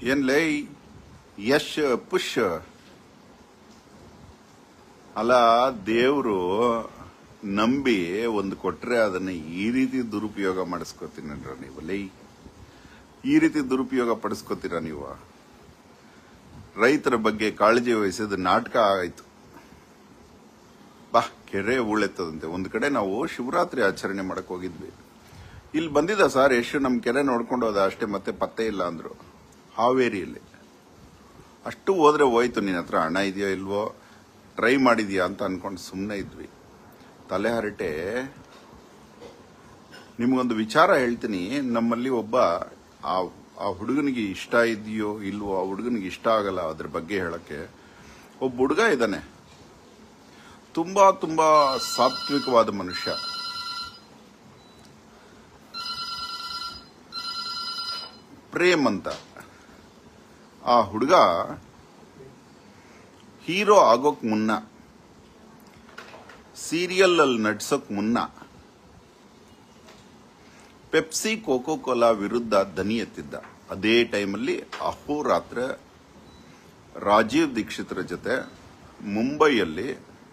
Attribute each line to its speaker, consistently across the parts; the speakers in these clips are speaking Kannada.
Speaker 1: ಏನ್ ಲೈ ಯಶ್ ಪುಷ್ ಅಲ್ಲ ದೇವ್ರು ನಂಬಿ ಒಂದು ಕೊಟ್ರೆ ಅದನ್ನ ಈ ರೀತಿ ದುರುಪಯೋಗ ಮಾಡಿಸ್ಕೋತೀನಂದ್ರ ನೀವು ಲೈ ಈ ರೀತಿ ದುರುಪಯೋಗ ಪಡಿಸ್ಕೋತೀರಾ ನೀವು ರೈತರ ಬಗ್ಗೆ ಕಾಳಜಿ ವಹಿಸಿದ ನಾಟಕ ಆಯ್ತು ಬಾ ಕೆರೆ ಉಳೆತ್ತದಂತೆ ಒಂದ್ ಕಡೆ ನಾವು ಶಿವರಾತ್ರಿ ಆಚರಣೆ ಮಾಡಕ್ ಹೋಗಿದ್ವಿ ಇಲ್ಲಿ ಬಂದಿದ್ದ ಸರ್ ಎಷ್ಟು ನಮ್ ಕೆರೆ ನೋಡ್ಕೊಂಡು ಹೋದ ಅಷ್ಟೇ ಮತ್ತೆ ಪತ್ತೆ ಇಲ್ಲ ಅಂದ್ರು ಹಾವೇರಿಯಲ್ಲಿ ಅಷ್ಟು ಹೋದ್ರೆ ಹೋಯ್ತು ನಿನ್ನ ಹತ್ರ ಹಣ ಇದೆಯೋ ಇಲ್ವೋ ಟ್ರೈ ಮಾಡಿದ್ಯಾ ಅಂತ ಅನ್ಕೊಂಡು ಸುಮ್ಮನೆ ಇದ್ವಿ ತಲೆ ಹರಟೆ ನಿಮ್ಗೊಂದು ವಿಚಾರ ಹೇಳ್ತೀನಿ ನಮ್ಮಲ್ಲಿ ಒಬ್ಬ ಆ ಆ ಹುಡುಗನಿಗೆ ಇಷ್ಟ ಇದೆಯೋ ಇಲ್ವೋ ಆ ಹುಡುಗನಿಗೆ ಇಷ್ಟ ಆಗಲ್ಲ ಅದ್ರ ಬಗ್ಗೆ ಹೇಳಕ್ಕೆ ಒಬ್ಬ ಹುಡುಗ ಇದ್ದಾನೆ ತುಂಬಾ ತುಂಬಾ ಸಾತ್ವಿಕವಾದ ಮನುಷ್ಯ ಪ್ರೇಮ್ ಅಂತ ಆ ಹುಡುಗ ಹೀರೋ ಆಗೋಕ್ ಮುನ್ನ ಸೀರಿಯಲ್ ಅಲ್ಲಿ ನಡ್ಸೋಕ್ ಮುನ್ನ ಪೆಪ್ಸಿ ಕೋಕೋ ಕೋಲಾ ವಿರುದ್ಧ ದನಿ ಎತ್ತಿದ್ದ ಅದೇ ಟೈಮಲ್ಲಿ ಅಹೋರಾತ್ರ ರಾಜೀವ್ ದೀಕ್ಷಿತರ ಜೊತೆ ಮುಂಬೈಯಲ್ಲಿ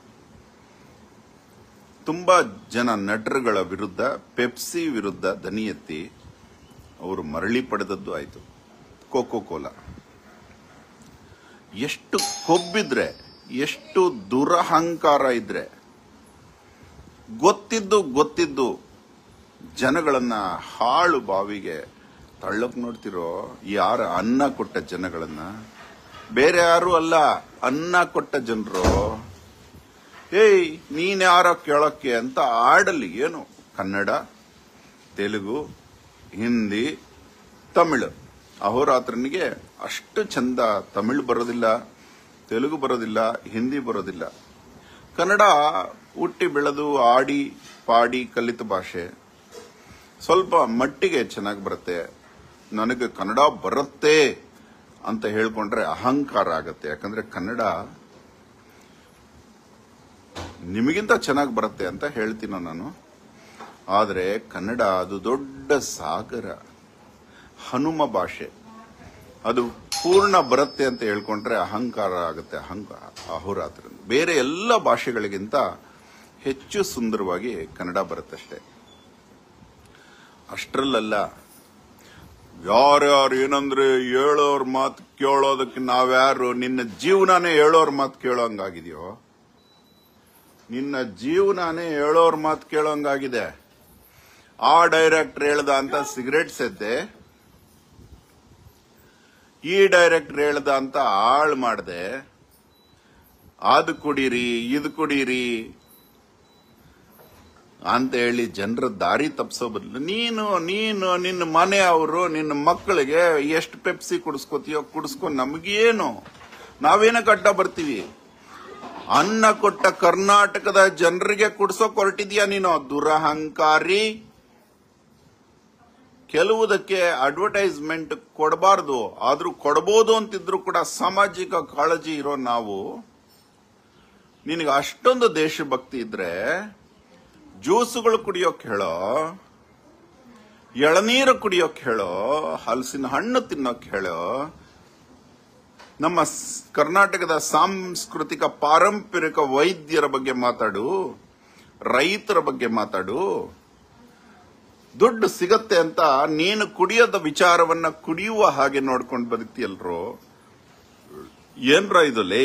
Speaker 1: ತುಂಬಾ ಜನ ನಟರುಗಳ ವಿರುದ್ಧ ಪೆಪ್ಸಿ ವಿರುದ್ಧ ದನಿ ಎತ್ತಿ ಅವರು ಮರಳಿ ಪಡೆದದ್ದು ಆಯಿತು ಕೋಕೋ ಕೋಲಾ ಎಷ್ಟು ಕೊಬ್ಬಿದ್ರೆ ಎಷ್ಟು ದುರಹಂಕಾರ ಇದ್ರೆ ಗೊತ್ತಿದ್ದು ಗೊತ್ತಿದ್ದು ಜನಗಳನ್ನ ಹಾಳು ಬಾವಿಗೆ ತಳ್ಳಕ್ ನೋಡ್ತಿರೋ ಯಾರ ಅನ್ನ ಕೊಟ್ಟ ಜನಗಳನ್ನ ಬೇರೆ ಯಾರು ಅಲ್ಲ ಅನ್ನ ಕೊಟ್ಟ ಜನರು ಏಯ್ ನೀನ್ ಯಾರ ಕೇಳಕ್ಕೆ ಅಂತ ಆಡಲಿ ಏನು ಕನ್ನಡ ತೆಲುಗು ಹಿಂದಿ ತಮಿಳು ಅಹೋರಾತ್ರನಿಗೆ ಅಷ್ಟು ಚಂದ ತಮಿಳು ಬರೋದಿಲ್ಲ ತೆಲುಗು ಬರೋದಿಲ್ಲ ಹಿಂದಿ ಬರೋದಿಲ್ಲ ಕನ್ನಡ ಹುಟ್ಟಿ ಬೆಳೆದು ಆಡಿ ಪಾಡಿ ಕಲಿತ ಭಾಷೆ ಸ್ವಲ್ಪ ಮಟ್ಟಿಗೆ ಚೆನ್ನಾಗಿ ಬರುತ್ತೆ ನನಗೆ ಕನ್ನಡ ಬರುತ್ತೆ ಅಂತ ಹೇಳ್ಕೊಂಡ್ರೆ ಅಹಂಕಾರ ಆಗತ್ತೆ ಯಾಕಂದ್ರೆ ಕನ್ನಡ ನಿಮಗಿಂತ ಚೆನ್ನಾಗಿ ಬರುತ್ತೆ ಅಂತ ಹೇಳ್ತೀನೋ ನಾನು ಆದರೆ ಕನ್ನಡ ಅದು ದೊಡ್ಡ ಸಾಗರ ಹನುಮ ಭಾಷೆ ಅದು ಪೂರ್ಣ ಬರುತ್ತೆ ಅಂತ ಹೇಳ್ಕೊಂಡ್ರೆ ಅಹಂಕಾರ ಆಗುತ್ತೆ ಅಹಂಕಾರ ಅಹೋರಾತ್ರ ಬೇರೆ ಎಲ್ಲ ಭಾಷೆಗಳಿಗಿಂತ ಹೆಚ್ಚು ಸುಂದರವಾಗಿ ಕನ್ನಡ ಬರುತ್ತಷ್ಟೇ ಅಷ್ಟರಲ್ಲಲ್ಲ ಯಾರ್ಯಾರು ಏನಂದ್ರೆ ಹೇಳೋರ್ ಮಾತು ಕೇಳೋದಕ್ಕೆ ನಾವ್ಯಾರು ನಿನ್ನ ಜೀವನಾನೇ ಹೇಳೋರ್ ಮಾತು ಕೇಳೋಂಗಾಗಿದೆಯೋ ನಿನ್ನ ಜೀವನಾನೇ ಹೇಳೋರ್ ಮಾತು ಕೇಳೋಂಗಾಗಿದೆ ಆ ಡೈರೆಕ್ಟರ್ ಹೇಳ್ದ ಅಂತ ಸಿಗರೇಟ್ ಸೆದ್ದೆ ಈ ಡೈರೆಕ್ಟರ್ ಹೇಳ್ದ ಅಂತ ಹಾಳು ಮಾಡ್ದೆ ಅದು ಕುಡೀರಿ ಇದು ಕುಡೀರಿ ಅಂತ ಹೇಳಿ ಜನರ ದಾರಿ ತಪ್ಪಿಸೋ ಬದಲು ನೀನು ನೀನು ನಿನ್ನ ಮನೆಯವರು ನಿನ್ನ ಮಕ್ಕಳಿಗೆ ಎಷ್ಟು ಪೆಪ್ಸಿ ಕುಡಿಸ್ಕೋತೀಯೋ ಕುಡಿಸ್ಕೊ ನಮಗೇನು ನಾವೇನ ಕಟ್ಟ ಬರ್ತೀವಿ ಅನ್ನ ಕೊಟ್ಟ ಕರ್ನಾಟಕದ ಜನರಿಗೆ ಕುಡಿಸೋಕ್ ಹೊರಟಿದ್ಯಾ ನೀನು ದುರಹಂಕಾರಿ ಕೆಲವುದಕ್ಕೆ ಅಡ್ವರ್ಟೈಸ್ಮೆಂಟ್ ಕೊಡಬಾರ್ದು ಆದ್ರೂ ಕೊಡಬಹುದು ಅಂತಿದ್ರು ಕೂಡ ಸಾಮಾಜಿಕ ಕಾಳಜಿ ಇರೋ ನಾವು ನಿನಗೆ ಅಷ್ಟೊಂದು ದೇಶಭಕ್ತಿ ಇದ್ರೆ ಜ್ಯೂಸುಗಳು ಕುಡಿಯೋಕ್ ಹೇಳೋ ಎಳನೀರು ಕುಡಿಯೋಕ್ ಹೇಳೋ ಹಲಸಿನ ಹಣ್ಣು ತಿನ್ನೋಕ್ ಹೇಳೋ ನಮ್ಮ ಸ್- ಕರ್ನಾಟಕದ ಸಾಂಸ್ಕೃತಿಕ ಪಾರಂಪರಿಕ ವೈದ್ಯರ ಬಗ್ಗೆ ಮಾತಾಡು ರೈತರ ಬಗ್ಗೆ ಮಾತಾಡು ದುಡ್ಡು ಸಿಗತ್ತೆ ಅಂತ ನೀನು ಕುಡಿಯೋದ ವಿಚಾರವನ್ನ ಕುಡಿಯುವ ಹಾಗೆ ನೋಡ್ಕೊಂಡು ಬದುಕ್ತಿಯಲ್ರೋ ಏನ್ರ ಇದು ಲೇ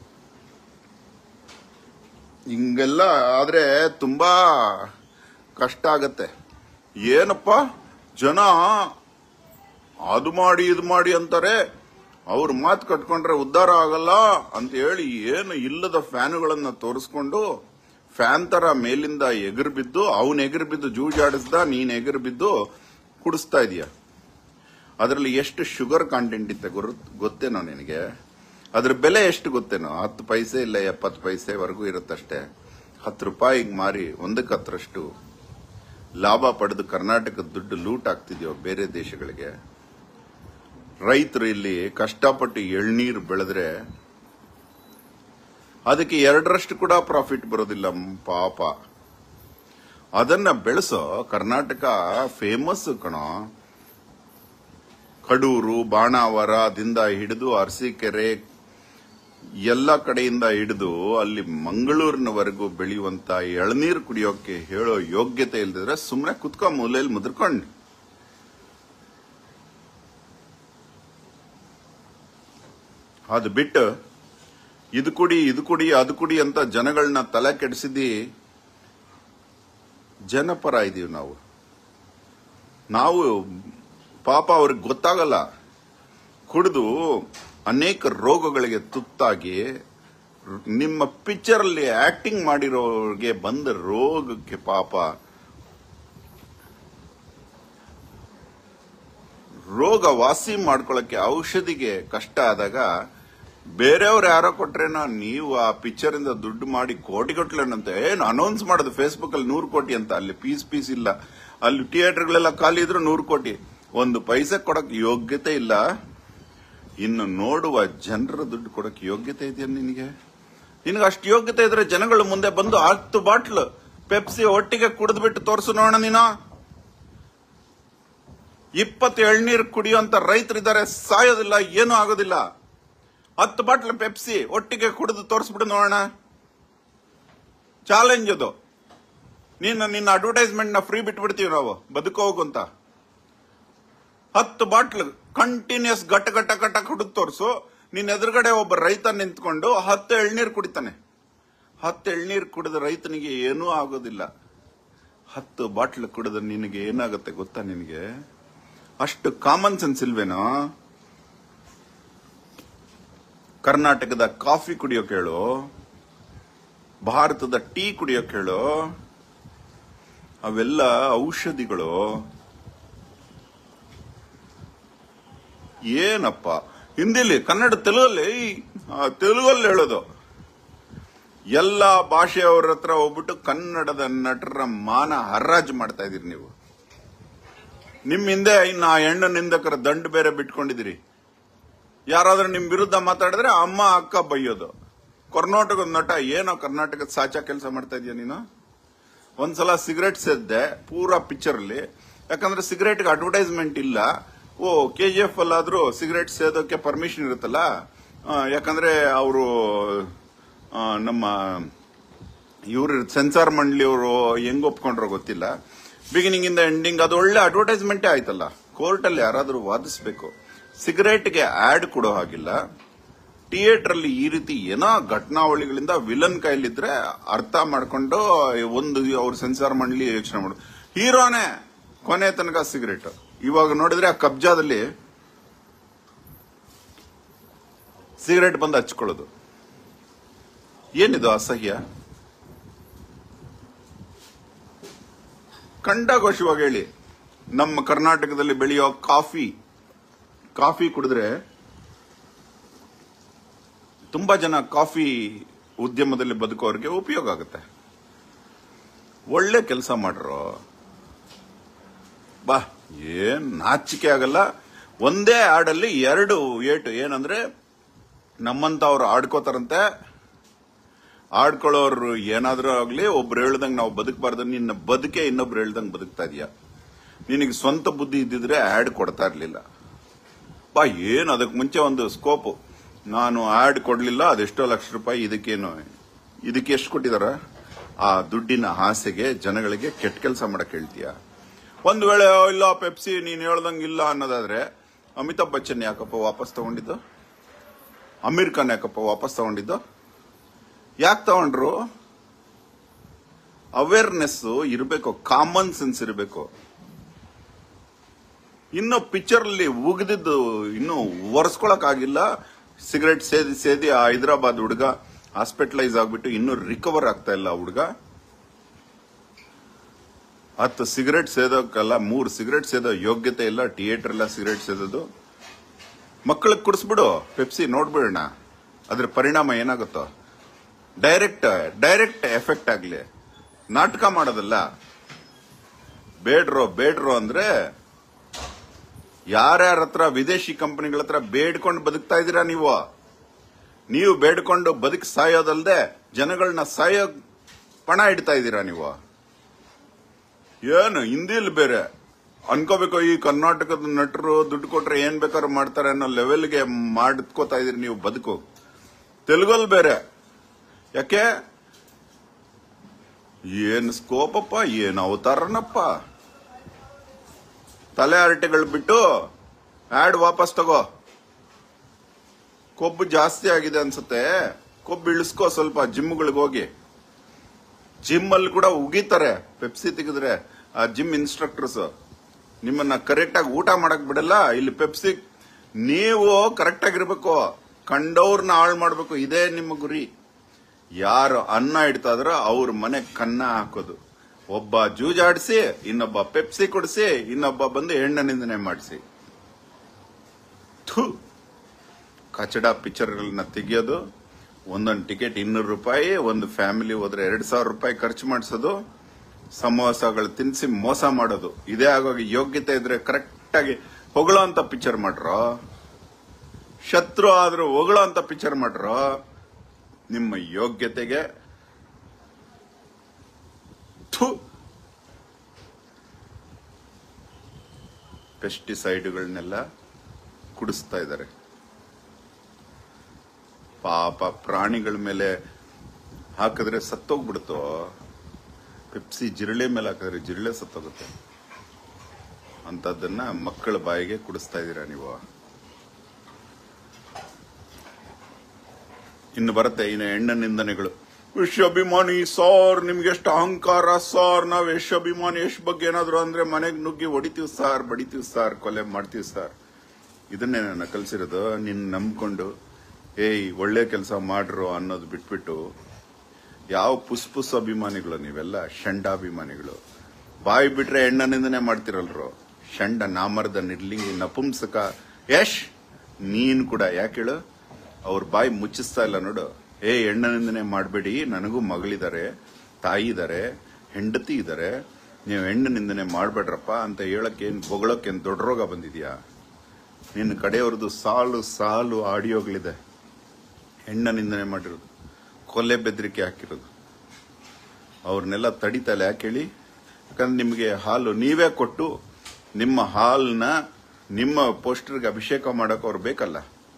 Speaker 1: ಹಿಂಗೆಲ್ಲ ಆದ್ರೆ ತುಂಬಾ ಕಷ್ಟ ಆಗತ್ತೆ ಏನಪ್ಪ ಜನ ಅದು ಮಾಡಿ ಇದು ಮಾಡಿ ಅಂತಾರೆ ಅವ್ರ ಮಾತು ಕಟ್ಕೊಂಡ್ರೆ ಉದ್ಧಾರ ಆಗಲ್ಲ ಅಂತ ಹೇಳಿ ಏನು ಇಲ್ಲದ ಫ್ಯಾನುಗಳನ್ನ ತೋರಿಸ್ಕೊಂಡು ಫ್ಯಾನ್ ತರ ಮೇಲಿಂದ ಎಗರ್ ಬಿದ್ದು ಅವನ್ ಎಗರ್ ಬಿದ್ದು ಜೂಜಾಡಿಸ್ದ ನೀನ್ ಎಗರ್ ಬಿದ್ದು ಕುಡಿಸ್ತಾ ಇದೀಯ ಅದರಲ್ಲಿ ಎಷ್ಟು ಶುಗರ್ ಕಾಂಟೆಂಟ್ ಇತ್ತೆ ಗುರು ಗೊತ್ತೇನೋ ನಿನಗೆ ಅದ್ರ ಬೆಲೆ ಎಷ್ಟು ಗೊತ್ತೇನೋ ಹತ್ತು ಪೈಸೆ ಇಲ್ಲ ಎಪ್ಪತ್ತು ಪೈಸೆವರೆಗೂ ಇರುತ್ತಷ್ಟೇ ಹತ್ತು ರೂಪಾಯಿಗೆ ಮಾರಿ ಒಂದಕ್ಕೆ ಹತ್ತರಷ್ಟು ಲಾಭ ಪಡೆದು ಕರ್ನಾಟಕದ ದುಡ್ಡು ಲೂಟ್ ಆಗ್ತಿದ್ಯೋ ಬೇರೆ ದೇಶಗಳಿಗೆ ರೈತರು ಇಲ್ಲಿ ಕಷ್ಟಪಟ್ಟು ಎಳ್ನೀರು ಬೆಳೆದ್ರೆ ಅದಕ್ಕೆ ಎರಡರಷ್ಟು ಕೂಡ ಪ್ರಾಫಿಟ್ ಬರೋದಿಲ್ಲ ಮ್, ಪಾಪ ಅದನ್ನ ಬೆಳೆಸೋ ಕರ್ನಾಟಕ ಫೇಮಸ್ ಕಣೋ ಕಡೂರು ಬಾಣಾವರದಿಂದ ಹಿಡಿದು ಅರಸೀಕೆರೆ ಎಲ್ಲ ಕಡೆಯಿಂದ ಹಿಡಿದು ಅಲ್ಲಿ ಮಂಗಳೂರಿನವರೆಗೂ ಬೆಳೆಯುವಂತ ಎಳನೀರು ಕುಡಿಯೋಕೆ ಹೇಳೋ ಯೋಗ್ಯತೆ ಇಲ್ದಿದ್ರೆ ಸುಮ್ಮನೆ ಕುತ್ಕೊ ಮೂಲೆಯಲ್ಲಿ ಮುದ್ರಕೊಂಡು ಅದು ಬಿಟ್ಟು ಇದು ಕುಡಿ ಇದು ಕುಡಿ ಅದು ಕುಡಿ ಅಂತ ಜನಗಳನ್ನ ತಲೆ ಕೆಡಿಸಿದಿ ಜನಪರ ಇದೀವಿ ನಾವು ನಾವು ಪಾಪ ಅವ್ರಿಗೆ ಗೊತ್ತಾಗಲ್ಲ ಕುಡಿದು ಅನೇಕ ರೋಗಗಳಿಗೆ ತುತ್ತಾಗಿ ನಿಮ್ಮ ಪಿಕ್ಚರ್ ಅಲ್ಲಿ ಆಕ್ಟಿಂಗ್ ಮಾಡಿರೋರಿಗೆ ಬಂದ ರೋಗಕ್ಕೆ ಪಾಪ ರೋಗ ವಾಸಿ ಮಾಡ್ಕೊಳ್ಳಕ್ಕೆ ಔಷಧಿಗೆ ಕಷ್ಟ ಆದಾಗ ಬೇರೆಯವ್ರು ಯಾರೋ ಕೊಟ್ರೇನೋ ನೀವು ಆ ಪಿಕ್ಚರ್ ಇಂದ ದುಡ್ಡು ಮಾಡಿ ಕೋಟಿಗಟ್ಲೆನಂತೆ ಏನು ಅನೌನ್ಸ್ ಮಾಡೋದು ಫೇಸ್ಬುಕ್ ಅಲ್ಲಿ ನೂರು ಕೋಟಿ ಅಂತ ಅಲ್ಲಿ ಪೀಸ್ ಪೀಸ್ ಇಲ್ಲ ಅಲ್ಲಿ ಥಿಯೇಟರ್ಗಳೆಲ್ಲ ಖಾಲಿ ಇದ್ರು ನೂರು ಕೋಟಿ ಒಂದು ಪೈಸೆ ಕೊಡಕ್ ಯೋಗ್ಯತೆ ಇಲ್ಲ ಇನ್ನು ನೋಡುವ ಜನರ ದುಡ್ಡು ಕೊಡಕ್ ಯೋಗ್ಯತೆ ಇದೆಯಾ ನಿನಗೆ ನಿನಗೆ ಅಷ್ಟು ಯೋಗ್ಯತೆ ಇದ್ರೆ ಜನಗಳು ಮುಂದೆ ಬಂದು ಹತ್ತು ಬಾಟ್ಲು ಪೆಪ್ಸಿ ಒಟ್ಟಿಗೆ ಕುಡಿದ್ಬಿಟ್ಟು ತೋರಿಸು ನೋಡೋಣ ನೀನು ಇಪ್ಪತ್ತು ಎಳ್ನೀರು ಕುಡಿಯುವಂತ ರೈತರಿದ್ದಾರೆ ಸಾಯೋದಿಲ್ಲ ಏನೂ ಆಗೋದಿಲ್ಲ ಹತ್ತು ಬಾಟ್ಲ್ ಪೆಪ್ಸಿ ಒಟ್ಟಿಗೆ ಕುಡಿದು ತೋರಿಸ್ಬಿಡು ನೋಡೋಣ ಚಾಲೆಂಜ್ ಅದು ನೀನು ನಿನ್ನ ಅಡ್ವರ್ಟೈಸ್ಮೆಂಟ್ ನ ಫ್ರೀ ಬಿಟ್ಬಿಡ್ತೀವಿ ನಾವು ಬದುಕೋಗು ಅಂತ ಹತ್ತು ಬಾಟ್ಲ್ ಕಂಟಿನ್ಯೂಸ್ ಗಟ್ಟ ಗಟ್ಟ ಗಟ್ಟ ಕುಡಿದು ತೋರಿಸು ನಿನ್ನ ಎದುರುಗಡೆ ಒಬ್ಬ ರೈತ ನಿಂತ್ಕೊಂಡು ಹತ್ತು ಎಳ್ನೀರು ಕುಡಿತಾನೆ ಹತ್ತು ಎಳ್ನೀರು ಕುಡಿದ ರೈತನಿಗೆ ಏನೂ ಆಗೋದಿಲ್ಲ ಹತ್ತು ಬಾಟ್ಲ್ ಕುಡಿದ ನಿನಗೆ ಏನಾಗುತ್ತೆ ಗೊತ್ತಾ ನಿನಗೆ ಅಷ್ಟು ಕಾಮನ್ ಸೆನ್ಸ್ ಇಲ್ವೇನೋ ಕರ್ನಾಟಕದ ಕಾಫಿ ಕುಡಿಯೋಕೆ ಹೇಳು ಭಾರತದ ಟೀ ಕುಡಿಯೋಕೆ ಹೇಳು ಅವೆಲ್ಲ ಔಷಧಿಗಳು ಏನಪ್ಪ ಹಿಂದಿಲಿ ಕನ್ನಡ ತೆಲುಗಲ್ಲಿ ಆ, ತೆಲುಗಲ್ಲಿ ಹೇಳೋದು ಎಲ್ಲ ಭಾಷೆಯವ್ರ ಹತ್ರ ಹೋಗ್ಬಿಟ್ಟು ಕನ್ನಡದ ನಟರ ಮಾನ ಹರಾಜು ಮಾಡ್ತಾ ಇದೀರಿ ನೀವು ನಿಮ್ ಹಿಂದೆ ಇನ್ನು ಆ ಹೆಣ್ಣು ನಿಂದಕರ ದಂಡು ಬೇರೆ ಬಿಟ್ಕೊಂಡಿದ್ದೀರಿ ಯಾರಾದ್ರೂ ನಿಮ್ ವಿರುದ್ಧ ಮಾತಾಡಿದ್ರೆ ಅಮ್ಮ ಅಕ್ಕ ಬೈಯೋದು ಕರ್ನಾಟಕದ ನಟ ಏನೋ ಕರ್ನಾಟಕದ ಸಾಚಾ ಕೆಲಸ ಮಾಡ್ತಾ ಇದೀಯ ನೀನು ಒಂದ್ಸಲ ಸಿಗರೆಟ್ ಸೇದ್ದೆ ಪೂರಾ ಪಿಕ್ಚರ್ ಅಲ್ಲಿ ಯಾಕಂದ್ರೆ ಸಿಗರೇಟ್ಗೆ ಅಡ್ವರ್ಟೈಸ್ಮೆಂಟ್ ಇಲ್ಲ ಓ ಕೆ ಜಿ ಎಫ್ ಅಲ್ಲಾದ್ರೂ ಸಿಗರೇಟ್ ಸೇದೋಕೆ ಪರ್ಮಿಷನ್ ಇರುತ್ತಲ್ಲ ಆ, ಯಾಕಂದ್ರೆ ಅವರು ನಮ್ಮ ಇವ್ರು ಸೆನ್ಸಾರ್ ಮಂಡಳಿ ಅವರು ಹೆಂಗ್ ಒಪ್ಕೊಂಡ್ರೋ ಗೊತ್ತಿಲ್ಲ ಬಿಗಿನಿಂಗ್ ಇಂದ ಎಂಡಿಂಗ್ ಅದು ಒಳ್ಳೆ ಅಡ್ವರ್ಟೈಸ್ಮೆಂಟೇ ಆಯ್ತಲ್ಲ ಕೋರ್ಟ್ ಅಲ್ಲಿ ಯಾರಾದ್ರೂ ವಾದಿಸಬೇಕು ಸಿಗರೇಟ್ಗೆ ಆಡ್ ಕೊಡೋ ಹಾಗಿಲ್ಲ ಥಿಯೇಟರ್ ಅಲ್ಲಿ ಈ ರೀತಿ ಏನೋ ಘಟನಾವಳಿಗಳಿಂದ ವಿಲನ್ ಕೈಲಿದ್ರೆ ಅರ್ಥ ಮಾಡ್ಕೊಂಡು ಒಂದು ಅವ್ರ ಸೆನ್ಸಾರ್ ಮಂಡಳಿ ಯೋಚನೆ ಮಾಡು ಹೀರೋನೇ ಕೊನೆ ತನಕ ಸಿಗರೇಟ್ ಇವಾಗ ನೋಡಿದ್ರೆ ಆ ಕಬ್ಜಾದಲ್ಲಿ ಸಿಗರೇಟ್ ಬಂದು ಹಚ್ಕೊಳ್ಳೋದು ಏನಿದು ಅಸಹ್ಯ ಕಂಡಘೋಷವಾಗಿ ಹೇಳಿ ನಮ್ಮ ಕರ್ನಾಟಕದಲ್ಲಿ ಬೆಳೆಯೋ ಕಾಫಿ ಕಾಫಿ ಕುಡಿದ್ರೆ ತುಂಬಾ ಜನ ಕಾಫಿ ಉದ್ಯಮದಲ್ಲಿ ಬದುಕೋರಿಗೆ ಉಪಯೋಗ ಆಗುತ್ತೆ ಒಳ್ಳೆ ಕೆಲಸ ಮಾಡ್ರು ಬಾ ಏನ್ ನಾಚಿಕೆ ಆಗಲ್ಲ ಒಂದೇ ಹಾಡಲ್ಲಿ ಎರಡು ಏಟು ಏನಂದ್ರೆ ನಮ್ಮಂತವ್ರು ಆಡ್ಕೋತಾರಂತೆ ಆಡ್ಕೊಳ್ಳೋರು ಏನಾದ್ರೂ ಆಗ್ಲಿ ಒಬ್ರು ಹೇಳ್ದಂಗ್ ನಾವು ಬದುಕಬಾರ್ದು ನಿನ್ನ ಬದುಕೆ ಇನ್ನೊಬ್ರು ಹೇಳ್ದಂಗ್ ಬದುಕ್ತಾ ಇದೀಯ ನಿನಗೆ ಸ್ವಂತ ಬುದ್ಧಿ ಇದ್ದಿದ್ರೆ ಆಡ್ ಕೊಡ್ತಾ ಇರ್ಲಿಲ್ಲ ಬಾ ಏನ್ ಅದಕ್ಕೆ ಮುಂಚೆ ಒಂದು ಸ್ಕೋಪ್ ನಾನು ಆಡ್ ಕೊಡ್ಲಿಲ್ಲ ಅದೆಷ್ಟೋ ಲಕ್ಷ ರೂಪಾಯಿ ಇದಕ್ಕೇನು ಇದಕ್ಕೆ ಎಷ್ಟು ಕೊಟ್ಟಿದಾರ ಆ ದುಡ್ಡಿನ ಆಸೆಗೆ ಜನಗಳಿಗೆ ಕೆಟ್ಟ ಕೆಲಸ ಮಾಡಕ್ ಹೇಳ್ತೀಯ ಒಂದ್ ವೇಳೆ "ಓ, ಇಲ್ಲ ಪೆಪ್ಸಿ ನೀನ್ ಹೇಳ್ದಂಗ್ ಇಲ್ಲ ಅನ್ನೋದಾದ್ರೆ ಅಮಿತಾಬ್ ಬಚ್ಚನ್ ಯಾಕಪ್ಪ ವಾಪಸ್ ತಗೊಂಡಿದ್ದು ಅಮೀರ್ ಖಾನ್ ಯಾಕಪ್ಪ ವಾಪಸ್ ತಗೊಂಡಿದ್ದು ಯಾಕೆ ತಗೊಂಡ್ರು ಅವೇರ್ನೆಸ್ ಇರಬೇಕು ಕಾಮನ್ ಸೆನ್ಸ್ ಇರಬೇಕು ಇನ್ನು ಪಿಕ್ಚರ್ ಅಲ್ಲಿ ಉಗಿದಿದ್ದು ಇನ್ನು ಒರೆಸ್ಕೊಳಕ್ ಆಗಿಲ್ಲ ಸಿಗರೆಟ್ ಸೇದಿ ಸೇದಿ ಆ ಹೈದರಾಬಾದ್ ಹುಡುಗ ಹಾಸ್ಪಿಟಲೈಸ್ ಆಗ್ಬಿಟ್ಟು ಇನ್ನೂ ರಿಕವರ್ ಆಗ್ತಾ ಇಲ್ಲ ಆ ಹುಡುಗ ಹತ್ತು ಸಿಗರೆಟ್ ಸೇದೋಕ್ಕಲ್ಲ ಮೂರು ಸಿಗರೆಟ್ ಸೇದೋ ಯೋಗ್ಯತೆ ಇಲ್ಲ ಥಿಯೇಟರ್ ಎಲ್ಲ ಸಿಗರೆಟ್ ಸೇದೋದು ಮಕ್ಕಳಿಗೆ ಕುಡಿಸ್ಬಿಡು ಪೆಪ್ಸಿ ನೋಡ್ಬಿಡೋಣ ಅದ್ರ ಪರಿಣಾಮ ಏನಾಗುತ್ತೋ ಡೈರೆಕ್ಟ್ ಡೈರೆಕ್ಟ್ ಎಫೆಕ್ಟ್ ಆಗ್ಲಿ ನಾಟಕ ಮಾಡೋದಲ್ಲ ಬೇಡ್ರೋ ಬೇಡ್ರೋ ಅಂದ್ರೆ ಯಾರ್ಯಾರ ಹತ್ರ ವಿದೇಶಿ ಕಂಪನಿಗಳ ಹತ್ರ ಬೇಡ್ಕೊಂಡು ಬದುಕ್ತಾ ಇದ್ದೀರಾ ನೀವು ನೀವು ಬೇಡ್ಕೊಂಡು ಬದುಕ್ ಸಾಯೋದಲ್ದೆ ಜನಗಳನ್ನ ಸಾಯೋ ಪಣ ಇಡ್ತಾ ಇದ್ದೀರಾ ನೀವು ಏನು ಹಿಂದಿಲ್ ಬೇರೆ ಅನ್ಕೋಬೇಕು ಈ ಕರ್ನಾಟಕದ ನಟರು ದುಡ್ಡು ಕೊಟ್ರೆ ಏನ್ ಬೇಕಾದ್ರೂ ಮಾಡ್ತಾರೆ ಅನ್ನೋ ಲೆವೆಲ್ಗೆ ಮಾಡ್ಕೋತಾ ಇದೀರಿ ನೀವು ಬದುಕು ತೆಲುಗಲ್ಲಿ ಬೇರೆ ಯಾಕೆ ಏನ್ ಸ್ಕೋಪಪ್ಪ ಏನ್ ಅವತಾರನಪ್ಪ ತಲೆ ಹರಟೆಗಳು ಬಿಟ್ಟು ಆಡ್ ವಾಪಸ್ ತಗೋ ಕೊಬ್ಬು ಜಾಸ್ತಿ ಆಗಿದೆ ಅನ್ಸುತ್ತೆ ಕೊಬ್ಬು ಇಳಿಸ್ಕೋ ಸ್ವಲ್ಪ ಜಿಮ್ಗಳಿಗೆ ಹೋಗಿ ಜಿಮ್ ಅಲ್ಲಿ ಕೂಡ ಉಗಿತಾರೆ ಪೆಪ್ಸಿ ತೆಗೆದ್ರೆ ಆ ಜಿಮ್ ಇನ್ಸ್ಟ್ರಕ್ಟರ್ಸ್ ನಿಮ್ಮನ್ನ ಕರೆಕ್ಟ್ ಆಗಿ ಊಟ ಮಾಡಕ್ ಬಿಡಲ್ಲ ಇಲ್ಲಿ ಪೆಪ್ಸಿ ನೀವು ಕರೆಕ್ಟ್ ಆಗಿರ್ಬೇಕು ಕಂಡವ್ರನ್ನ ಹಾಳು ಮಾಡ್ಬೇಕು ಇದೇ ನಿಮ್ಮ ಗುರಿ ಯಾರು ಅನ್ನ ಇಡ್ತಾ ಇದ್ರೋ ಅವ್ರ ಮನೆ ಕನ್ನ ಹಾಕೋದು ಒಬ್ಬ ಜೂಜಾಡಿಸಿ ಇನ್ನೊಬ್ಬ ಪೆಪ್ಸಿ ಕೊಡಿಸಿ ಇನ್ನೊಬ್ಬ ಬಂದು ಹೆಣ್ಣ ನಿಂದನೆ ಮಾಡಿಸಿ ಥು ಕಚಡ ಪಿಕ್ಚರ್ಗಳನ್ನ ತೆಗಿಯೋದು ಒಂದೊಂದು ಟಿಕೆಟ್ ಇನ್ನೂರು ರೂಪಾಯಿ ಒಂದು ಫ್ಯಾಮಿಲಿ ಹೋದ್ರೆ ಎರಡ್ ಸಾವಿರ ರೂಪಾಯಿ ಖರ್ಚು ಮಾಡಿಸೋದು ಸಮೋಸಗಳು ತಿನ್ಸಿ ಮೋಸ ಮಾಡೋದು ಇದೇ ಆಗೋಗಿ ಯೋಗ್ಯತೆ ಇದ್ರೆ ಕರೆಕ್ಟ್ ಆಗಿ ಹೊಗಳೋ ಅಂತ ಪಿಕ್ಚರ್ ಮಾಡ್ರೋ ಶತ್ರು ಆದ್ರೂ ಹೊಗಳೋ ಅಂತ ಪಿಕ್ಚರ್ ಮಾಡ್ರೋ ನಿಮ್ಮ ಯೋಗ್ಯತೆಗೆ ಥು ಪೆಸ್ಟಿಸೈಡ್ಗಳನ್ನೆಲ್ಲ ಕುಡಿಸ್ತಾ ಇದ್ದಾರೆ ಪಾಪ ಪ್ರಾಣಿಗಳ ಮೇಲೆ ಹಾಕಿದ್ರೆ ಸತ್ತೋಗ್ಬಿಡುತ್ತೋ ಪೆಪ್ಸಿ ಜಿರಳೆ ಮೇಲೆ ಹಾಕಿದ್ರೆ ಜಿರಳೆ ಸತ್ತೋಗುತ್ತೆ ಅಂತದನ್ನ ಮಕ್ಕಳ ಬಾಯಿಗೆ ಕುಡಿಸ್ತಾ ಇದ್ದೀರಾ ನೀವು ಇನ್ನು ಬರುತ್ತೆ ಇನ್ನು ಹೆಣ್ಣ ನಿಂದನೆಗಳು ವಿಶ್ವಾಭಿಮಾನಿ ಸಾರ್ ನಿಮ್ಗೆ ಎಷ್ಟು ಅಹಂಕಾರ ಸಾರ್ ನಾವ್ ಯಶಾಭಿಮಾನಿ ಯಶ್ ಬಗ್ಗೆ ಏನಾದ್ರು ಅಂದ್ರೆ ಮನೆಗ್ ನುಗ್ಗಿ ಹೊಡಿತೀವಿ ಸಾರ್ ಬಡಿತೀವಿ ಸಾರ್ ಕೊಲೆ ಮಾಡ್ತೀವಿ ಸಾರ್ ಇದನ್ನೇ ನಾನು ಕಲ್ಸಿರೋದು ನಿನ್ ನಂಬ್ಕೊಂಡು ಏಯ್ ಒಳ್ಳೆ ಕೆಲಸ ಮಾಡ್ರು ಅನ್ನೋದು ಬಿಟ್ಬಿಟ್ಟು ಯಾವ ಪುಸ್ ಪುಸ್ ಅಭಿಮಾನಿಗಳು ನೀವೆಲ್ಲ ಷಂಡಾಭಿಮಾನಿಗಳು ಬಾಯಿ ಬಿಟ್ರೆ ಹೆಣ್ಣ ನಿಂದನೆ ಮಾಡ್ತಿರಲ್ರು ಷಂಡ ನಾಮರ್ದ ನಿರ್ಲಿಂಗಿ ನಪುಂಸಕ ಯಶ್ ನೀನ್ ಕೂಡ ಯಾಕೆ ಹೇಳು ಅವ್ರ ಬಾಯಿ ಮುಚ್ಚಿಸ್ತಾ ಇಲ್ಲ ನೋಡು ಏ ಹೆಣ್ಣ ನಿಂದನೆ ಮಾಡಬೇಡಿ ನನಗೂ ಮಗಳಿದ್ದಾರೆ ತಾಯಿ ಇದ್ದಾರೆ ಹೆಂಡತಿ ಇದ್ದಾರೆ ನೀವು ಹೆಣ್ಣು ನಿಂದನೆ ಮಾಡಬೇಡ್ರಪ್ಪ ಅಂತ ಹೇಳಕ್ಕೆ ಏನ್ ಬೊಗಳಕ್ಕೆ ಏನ್ ದೊಡ್ಡ ರೋಗ ಬಂದಿದ್ಯಾ ನಿನ್ನ ಕಡೆಯವ್ರದ್ದು ಸಾಲು ಸಾಲು ಆಡಿಯೋಗಳಿದೆ ಹೆಣ್ಣ ನಿಂದನೆ ಮಾಡಿರೋದು ಕೊಲೆ ಬೆದರಿಕೆ ಹಾಕಿರೋದು ಅವ್ರನ್ನೆಲ್ಲ ತಡಿತಲ್ಲ ಯಾಕೆ ಹೇಳಿ ಯಾಕಂದ್ರೆ ನಿಮಗೆ ಹಾಲು ನೀವೇ ಕೊಟ್ಟು ನಿಮ್ಮ ಹಾಲನ್ನ ನಿಮ್ಮ ಪೋಸ್ಟರ್ಗೆ ಅಭಿಷೇಕ ಮಾಡಕ್ ಅವ್ರು ಬೇಕಲ್ಲ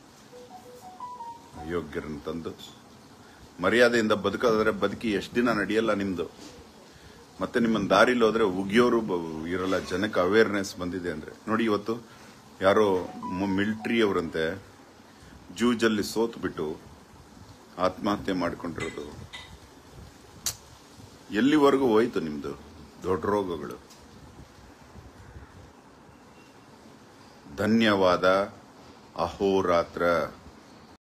Speaker 1: ಯೋಗ್ಯರನ್ನ ತಂದು ಮರ್ಯಾದೆಯಿಂದ ಬದುಕೋದಾದ್ರೆ ಬದುಕಿ ಎಷ್ಟು ದಿನ ನಡೆಯಲ್ಲ ನಿಮ್ದು ಮತ್ತೆ ನಿಮ್ಮನ್ನ ದಾರಿಲಿ ಹೋದ್ರೆ ಉಗಿಯೋರು ಬ- ಇರಲ್ಲ ಜನಕ್ಕೆ ಅವೇರ್ನೆಸ್ ಬಂದಿದೆ ಅಂದ್ರೆ ನೋಡಿ ಇವತ್ತು ಯಾರೋ ಮಿಲಿಟರಿ ಅವರಂತೆ ಜೂಜಲ್ಲಿ ಸೋತು ಬಿಟ್ಟು ಆತ್ಮಹತ್ಯೆ ಮಾಡ್ಕೊಂಡಿರೋದು ಎಲ್ಲಿವರೆಗೂ ಹೋಯ್ತು ನಿಮ್ದು ದೊಡ್ಡ ರೋಗಗಳು ಧನ್ಯವಾದ ಅಹೋರಾತ್ರ